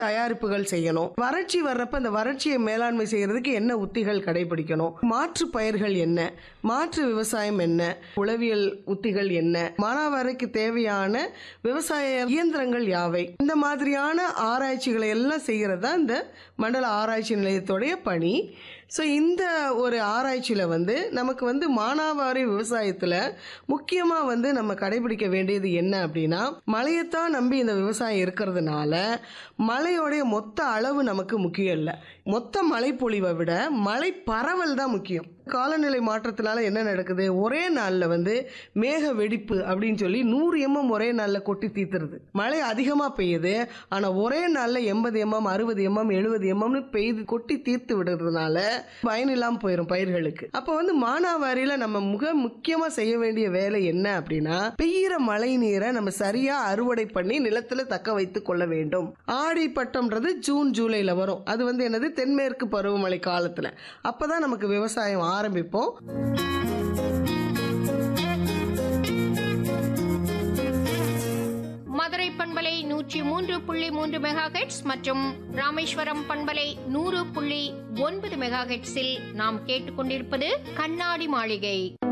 தயாரிப்புகள் செய்யணும் வறட்சி வர்றப்ப அந்த வறட்சியை மேலாண்மை செய்யறதுக்கு என்ன உத்திகள் கடைபிடிக்கணும் மாற்று பயிர்கள் என்ன மாற்று விவசாயம் என்ன உளவியல் உத்திகள் என்ன மானாவாரிக்கு தேவையான விவசாய இயந்திரங்கள் யாவை இந்த மாதிரியான ஆராய்ச்சிகளை எல்லாம் செய்கிறது தான் இந்த மண்டல ஆராய்ச்சி நிலையத்துடைய பணி ஸோ இந்த ஒரு ஆராய்ச்சியில் வந்து நமக்கு வந்து மானாவாரி விவசாயத்தில் முக்கியமாக வந்து நம்ம கடைபிடிக்க வேண்டியது என்ன அப்படின்னா மழையத்தான் நம்பி இந்த விவசாயம் இருக்கிறதுனால மழையோடைய மொத்த அளவு நமக்கு முக்கியம் இல்லை மொத்த மழைப்பொழிவை விட மழை பரவல் தான் முக்கியம் காலநிலை மாற்றத்தினால என்ன நடக்குது ஒரே நாளில் வந்து மேக வெடிப்பு அப்படின்னு சொல்லி நூறு எம்எம் ஒரே நாளில் கொட்டி தீத்துருது மழை அதிகமாக பெய்யுது ஆனால் ஒரே நாளில் எண்பது எம்எம் அறுபது எம்எம் எழுபது எம்எம்னு பெய்து கொட்டி தீர்த்து விடுறதுனால பயன் இல்லாமல் போயிடும் பயிர்களுக்கு அப்போ வந்து மானாவாரியில் நம்ம மிக முக்கியமாக செய்ய வேண்டிய வேலை என்ன அப்படின்னா பெய்கிற மழை நீரை நம்ம சரியாக அறுவடை பண்ணி நிலத்தில் தக்க வைத்து கொள்ள வேண்டும் ஆடி பட்டம்ன்றது ஜூன் ஜூலையில் வரும் அது வந்து என்னது தென்மேற்கு பருவமழை காலத்தில் அப்போ தான் நமக்கு விவசாயம் ஆரம்பிப்போம் மதுரை பண்பலை நூற்றி மூன்று புள்ளி மூன்று மெகா மற்றும் ராமேஸ்வரம் பண்பலை நூறு புள்ளி ஒன்பது மெகா நாம் கேட்டுக்கொண்டிருப்பது கண்ணாடி மாளிகை